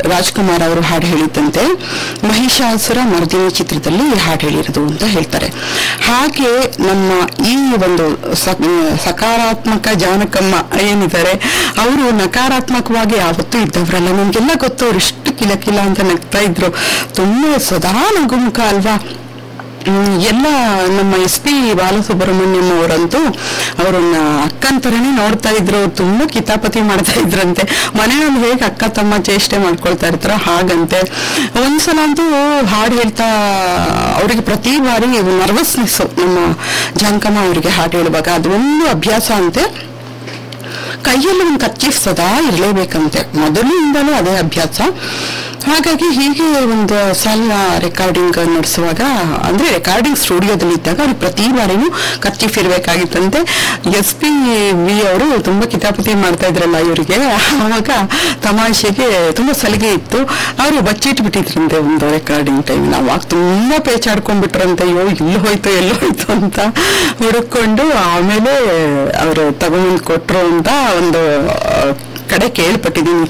ರಾಜ್ಕುಮಾರ್ ಅವರು ಹಾಡು ಹೇಳಿದ್ದಂತೆ ಮಹಿಷಾಸುರ ಮರ್ದಿನಿ ಚಿತ್ರದಲ್ಲಿ ಈ ಹಾಡು ಹೇಳಿರೋದು ಅಂತ ಹೇಳ್ತಾರೆ ಹಾಗೆ ನಮ್ಮ ಈ ಒಂದು ಸ- ಸಕಾರಾತ್ಮಕ ಜಾನಕಮ್ಮ ಏನಿದ್ದಾರೆ ಅವರು ನಕಾರಾತ್ಮಕವಾಗಿ ಯಾವತ್ತೂ ಇದ್ದವರಲ್ಲ ನಮ್ಗೆಲ್ಲ ಗೊತ್ತು ಅವ್ರು ಎಷ್ಟು ಕಿಲ ಕಿಲ ಅಂತ ನಗ್ತಾ ಇದ್ರು ತುಂಬಾ ಸದಾ ನಗುಮುಖ ಅಲ್ವಾ ಹ್ಮ್, ಎಲ್ಲ ನಮ್ಮ ಎಸ್ ಪಿ ಬಾಲಸುಬ್ರಹ್ಮಣ್ಯಂ ಅವರಂತೂ ಅವರನ್ನ ಅಕ್ಕನ ತರನೇ ನೋಡ್ತಾ ಇದ್ರು ಅವ್ರು ತುಂಬಾ ಕಿತಾಪತಿ ಮಾಡ್ತಾ ಇದ್ರಂತೆ ಮನೆಯಲ್ಲಿ ಹೇಗೆ ಅಕ್ಕ ತಮ್ಮ ಚೇಷ್ಟೆ ಮಾಡ್ಕೊಳ್ತಾ ಇರ್ತಾರೋ ಹಾಗಂತೆ ಒಂದ್ಸಲ ಅಂತೂ ಹಾಡು ಹೇಳ್ತಾ ಅವರಿಗೆ ಪ್ರತಿ ಬಾರಿ ನರ್ವಸ್ನೆಸ್ ನಮ್ಮ ಜಾನಕಮ್ಮ ಅವರಿಗೆ ಹಾಡು ಹೇಳುವಾಗ ಅದು ಒಂದು ಅಭ್ಯಾಸ ಅಂತೆ ಕೈಯಲ್ಲಿ ಒಂದು ಕಚ್ಚೀಫ್ ಸದಾ ಇರಲೇಬೇಕಂತೆ ಮೊದಲಿಂದಲೂ ಅದೇ ಅಭ್ಯಾಸ ಹಾಗಾಗಿ ಹೀಗೆ ಒಂದು ಸಲ ರೆಕಾರ್ಡಿಂಗ್ ನಡೆಸುವಾಗ ಅಂದ್ರೆ ರೆಕಾರ್ಡಿಂಗ್ ಸ್ಟುಡಿಯೋದಲ್ಲಿ ಇದ್ದಾಗ ಅವ್ರಿಗೆ ಪ್ರತಿ ಬಾರಿನೂ ಕಚ್ಚೀಫ್ ಇರಬೇಕಾಗಿತ್ತಂತೆ ಎಸ್ ಪಿ ವಿ ಅವರು ತುಂಬಾ ಕಿತಾಪತಿ ಮಾಡ್ತಾ ಇದ್ರಲ್ಲ ಇವರಿಗೆ ಆವಾಗ ತಮಾಷೆಗೆ ತುಂಬಾ ಸಲಿಗೆ ಇತ್ತು ಅವರು ಬಚ್ಚಿಟ್ಬಿಟ್ಟಿದ್ರಂತೆ ಒಂದು ರೆಕಾರ್ಡಿಂಗ್ ಟೈಮ್ ಅವಾಗ ತುಂಬಾ ಪೇಚಾಡ್ಕೊಂಡ್ಬಿಟ್ರಂತೆ ಅಯ್ಯೋ ಇಲ್ಲಿ ಹೋಯ್ತು ಎಲ್ಲಿ ಹೋಯ್ತು ಅಂತ ಹುಡುಕೊಂಡು ಆಮೇಲೆ ಅವರು ತಗೊಂಡ್ ಕೊಟ್ರು ಅಂತ ಒಂದು ಆ, ಕಡೆ ಕೇಳ್ಪಟ್ಟಿದ್ದೀನಿ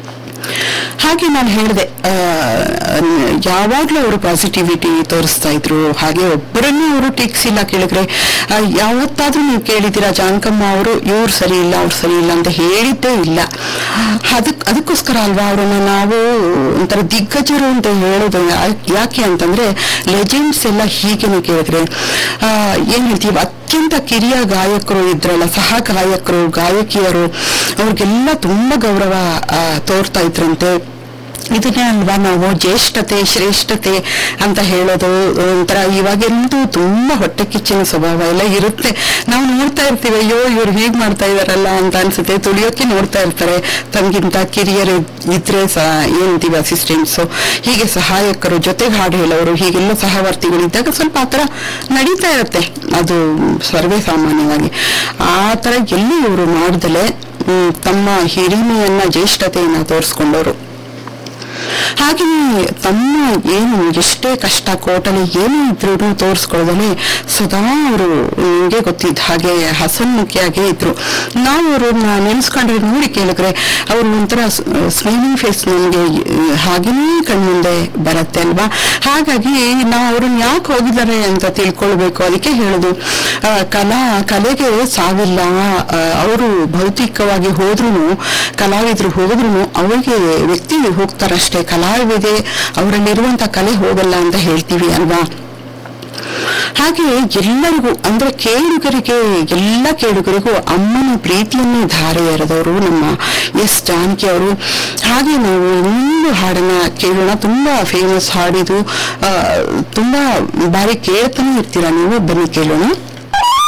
ಹಾಗೆ ನಾನು ಹೇಳಿದೆ ಯಾವಾಗ್ಲೂ ಅವರು ಪಾಸಿಟಿವಿಟಿ ತೋರಿಸ್ತಾ ಇದ್ರು ಹಾಗೆ ಒಬ್ಬರನ್ನೇ ಅವರು ಟೀಕ್ಸಿಲ್ಲ ಕೇಳಿದ್ರೆ ಆ, ಯಾವತ್ತಾದ್ರೂ ನೀವು ಕೇಳಿದ್ದೀರಾ ಜಾನಕಮ್ಮ ಅವರು ಇವ್ರು ಸರಿ ಇಲ್ಲ ಅವ್ರು ಸರಿ ಇಲ್ಲ ಅಂತ ಹೇಳಿದ್ದೇ ಇಲ್ಲ ಅದಕ್ ಅದಕ್ಕೋಸ್ಕರ ಅಲ್ವಾ ಅವರನ್ನ ನಾವು ಒಂಥರ ದಿಗ್ಗಜರು ಅಂತ ಹೇಳೋದು ಯಾ- ಯಾಕೆ ಅಂತಂದ್ರೆ ಲೆಜೆಂಡ್ಸ್ ಎಲ್ಲ ಹೀಗೇನೆ ಕೇಳಿದ್ರೆ ಆ, ಏನ್ ಹೇಳ್ತೀವಿ ಅತ್ಯಂತ ಕಿರಿಯ ಗಾಯಕರು ಇದ್ರಲ್ಲ ಸಹ ಗಾಯಕರು ಗಾಯಕಿಯರು ಅವ್ರಿಗೆಲ್ಲ ತುಂಬಾ ಗೌರವ ಆ, ತೋರ್ತಾ ಇದ್ರಂತೆ ಇದನ್ನೇ ಅಲ್ವಾ ನಾವು ಜ್ಯೇಷ್ಠತೆ ಶ್ರೇಷ್ಠತೆ ಅಂತ ಹೇಳೋದು ಒಂಥರ ಇವಾಗೆಂತೂ ತುಂಬಾ ಹೊಟ್ಟೆ ಕಿಚ್ಚಿನ ಸ್ವಭಾವ ಎಲ್ಲ ಇರುತ್ತೆ ನಾವು ನೋಡ್ತಾ ಇರ್ತೀವಿ ಅಯ್ಯೋ ಇವ್ರು ಹೀಗ್ ಮಾಡ್ತಾ ಇದಾರಲ್ಲ ಅಂತ ಅನ್ಸುತ್ತೆ ತುಳಿಯೋಕೆ ನೋಡ್ತಾ ಇರ್ತಾರೆ ತಮ್ಗಿಂತ ಕಿರಿಯರು ಇದ್ರೆ ಸಹ ಏನಂತೀವಿ ಅಸಿಸ್ಟೆಂಟ್ಸ್ ಹೀಗೆ ಸಹಾಯಕರು ಜೊತೆಗೆ ಹಾಡು ಹೇಳೋರು ಹೀಗೆಲ್ಲ ಸಹವರ್ತಿಗಳಿದ್ದಾಗ ಸ್ವಲ್ಪ ಆತರ ನಡೀತಾ ಇರುತ್ತೆ ಅದು ಸರ್ವೇ ಸಾಮಾನ್ಯವಾಗಿ ಆ ತರ ಎಲ್ಲಿ ಇವರು ಮಾಡ್ದಲೆ ಹ್ಮ್, ತಮ್ಮ ಹಿರಿಮೆಯನ್ನ ಜ್ಯೇಷ್ಠತೆಯನ್ನ ತೋರಿಸ್ಕೊಂಡವರು ಹಾಗೆಯೇ ತಮ್ಮ ಏನು ಎಷ್ಟೇ ಕಷ್ಟ ಕೋಟಲಿ ಏನೇ ಇದ್ರು ತೋರಿಸ್ಕೊಳ್ಳೋದಲ್ಲೇ ಸದಾ ಅವರು ನಿಮಗೆ ಗೊತ್ತಿದ್ದ ಹಾಗೆ ಹಸನ್ಮುಖಿಯಾಗೇ ಇದ್ರು ನಾವು ಅವ್ರನ್ನ ನೆನೆಸ್ಕೊಂಡ್ರೆ ನೋಡಿ ಕೇಳಿದ್ರೆ ಅವರು ಒಂಥರ ಸ್ಮೈಲಿಂಗ್ ಫೇಸ್ ನಮಗೆ ಹಾಗೇನೇ ಕಣ್ಮುಂದೆ ಬರುತ್ತೆ ಅಲ್ವಾ ಹಾಗಾಗಿ ನಾವು ಅವ್ರನ್ನ ಯಾಕೆ ಹೋಗಿದ್ದಾರೆ ಅಂತ ತಿಳ್ಕೊಳ್ಬೇಕು ಅದಕ್ಕೆ ಹೇಳೋದು ಆ, ಕಲಾ ಕಲೆಗೆ ಸಾವಿಲ್ಲ ಅವರು ಭೌತಿಕವಾಗಿ ಹೋದ್ರೂ ಕಲಾವಿದರು ಹೋದ್ರೂ ಅವರಿಗೆ ವ್ಯಕ್ತಿ ಹೋಗ್ತಾರಷ್ಟೇ ಕಲಾವಿದೆ ಅವರಲ್ಲಿರುವಂತ ಕಲೆ ಹೋಗಲ್ಲ ಅಂತ ಹೇಳ್ತೀವಿ ಅಲ್ವಾ ಹಾಗೆ ಎಲ್ಲರಿಗೂ ಅಂದ್ರೆ ಕೇಳುಗರಿಗೆ ಎಲ್ಲ ಕೇಳುಗರಿಗೂ ಅಮ್ಮನ ಪ್ರೀತಿಯನ್ನೇ ಧಾರೆ ಎರೆದವರು ನಮ್ಮ ಎಸ್ ಜಾನಕಿ ಅವರು ಹಾಗೆ ನಾವು ಇನ್ನೊಂದು ಹಾಡನ್ನ ಕೇಳೋಣ ತುಂಬಾ ಫೇಮಸ್ ಹಾಡಿದು ಆ, ತುಂಬಾ ಬಾರಿ ಕೇಳ್ತಾನೆ ಇರ್ತೀರಾ ನೀವು ಬನ್ನಿ ಕೇಳೋಣ